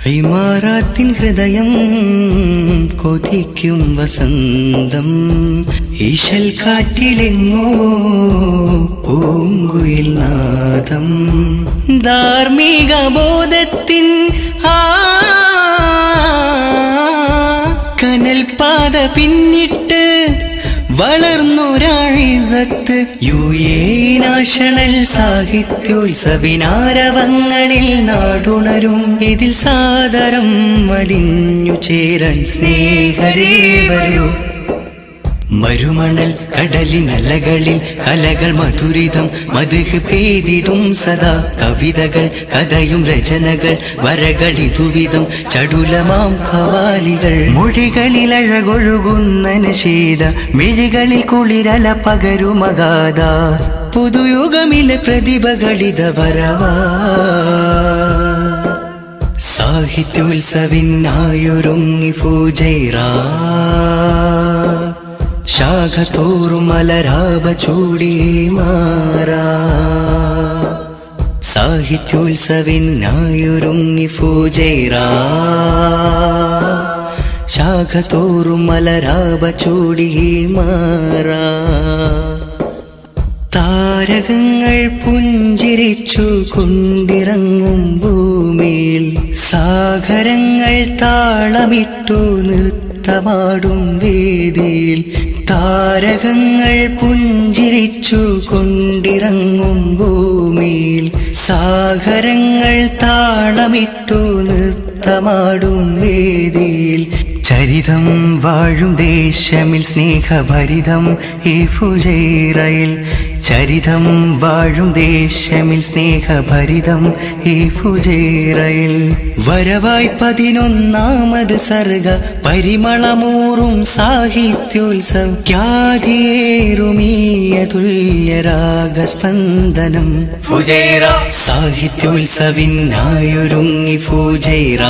ഇമാറാത്തിൻ ഹൃദയം കൊതിക്കും വസന്തം ഈശൽ കാറ്റിലെങ്ങോ പൂങ്കുയിൽ നാദം ധാർമ്മിക ബോധത്തിൻ ആ കനൽ പാത പിന്നിട്ട് വളർന്നൊരാഴിസത്ത് യു എ നാഷണൽ സാഹിത്യോത്സവിനാരവങ്ങളിൽ നാടുണരും ഇതിൽ സാദരം വലിഞ്ഞു ചേരൻ സ്നേഹരേ വരൂ മരുമണൽ കടലിനലകളിൽ കലകൾ മധുരിതം മധുഹ് പെയ്തിടും സദാ കവിതകൾ കഥയും രചനകൾ വരകളി തുവിധം ചടുലമാം കവാലികൾ മൊഴികളിൽ അഴകൊഴുകുന്ന ശീത മിഴികളിൽ കുളിരല പകരുമകാത പുതുയുഗമിലെ പ്രതിഭകളിത വരവാ സാഹിത്യോത്സവിനായൊരുങ്ങി പൂജൈറാ ശാഖ തോറും മലരാപ ചൂടി മാറാ സാഹിത്യോത്സവിനായൊരുങ്ങി പൂജൈറാ ശാഖ തോറും മലരാപ ചൂടി മാറാ താരകങ്ങൾ പുഞ്ചിരിച്ചു കൊണ്ടിറങ്ങും ഭൂമിയിൽ സാഗരങ്ങൾ താളമിട്ടു നൃത്തമാടും വേദിയിൽ താരകങ്ങൾ പുഞ്ചിരിച്ചു കൊണ്ടിറങ്ങും ഭൂമിയിൽ സാഗരങ്ങൾ താളമിട്ടു നൃത്തമാടും വേദിയിൽ ചരിതം വാഴും ദേശമിൽ സ്നേഹഭരിതം ഈ ഫുജൈറയിൽ ചരിതം വാഴും ദേശമിൽ സ്നേഹഭരിതം ഈ ഫുജൈറയിൽ വരവായി പതിനൊന്നാമത് സർഗ പരിമളമൂറും സാഹിത്യോത്സവം ഖ്യാതിയേറുമീയ തുല്യരാഗസ്പന്ദനം ഫുജൈറ സാഹിത്യോത്സവിനായൊരുങ്ങി ഫുജൈറ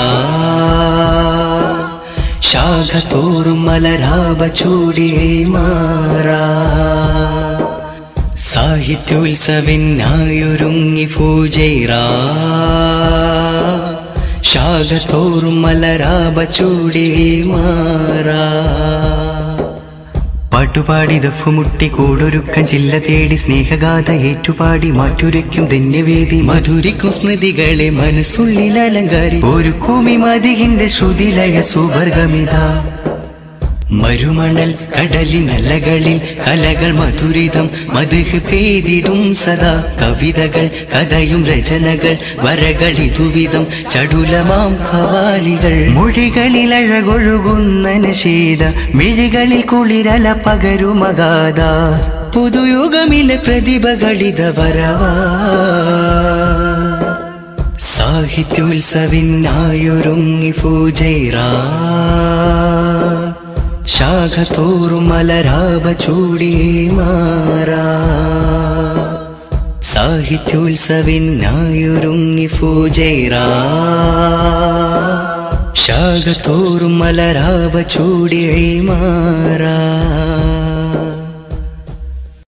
ശാഖ തോറും മലരാപ ചൂടിയേ മാറാ സാഹിത്യോത്സവിനായൊരുങ്ങി പൂജൈറാ ശാഖ തോറും മലരാപ ചൂടിയേ മാറാ പാട്ടുപാടി ദഫുമുട്ടി കൂടൊരുക്കം ചില്ല തേടി സ്നേഹഗാഥ ഏറ്റുപാടി മാറ്റുരയ്ക്കും ധന്യവേദി മധുരിക്കും സ്മൃതികളെ മനസ്സുള്ളിൽ അലങ്കാരി ഒരു കുമി മതികിന്റെ ശ്രുതിലയ സുവർഗമിത മരുമണൽ കടലിനലകളിൽ കലകൾ മധുരിതം മധുഹ് പെയ്തിടും സദാ കവിതകൾ കഥയും രചനകൾ വരകളി തുവിധം ചടുലമാം കവാലികൾ മൊഴികളിൽ അഴകൊഴുകുന്ന ശീത മിഴികളിൽ കുളിരല പകരുമകാത പുതുയുഗമിലെ പ്രതിഭകളിത വരവാ സാഹിത്യോത്സവിനായൊരുങ്ങി പൂജൈറാ ശാഖ തോറും മലരാപ ചൂടി മാറാ സാഹിത്യോത്സവിനായൊരുങ്ങി പൂജൈറാ ശാഖ തോറും മലരാപ ചൂടി മാറാ